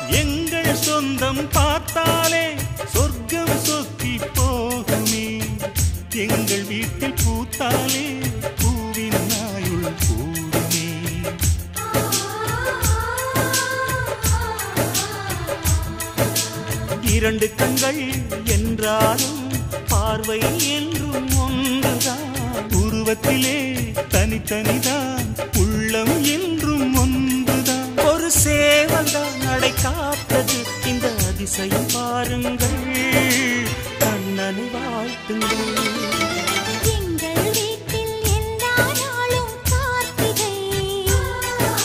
எங்கள் சொந்தம் பார்த்தாலே சொர்க்கம் சொத்தி போகுமே எங்கள் வீட்டில் பூத்தாலே பூவின் நாயுள் கூடுமே இரண்டு கண்கள் என்றாலும் பார்வை என்றும் ஒன்றுதான் உருவத்திலே தனித்தனிதான் உள்ளம் என்றும் ஒன்றுதான் ஒரு சேவல்தான் நடை காத்தது இந்த அதிசயம் பாருங்கள் கண்ணனை வாழ்த்துங்கள்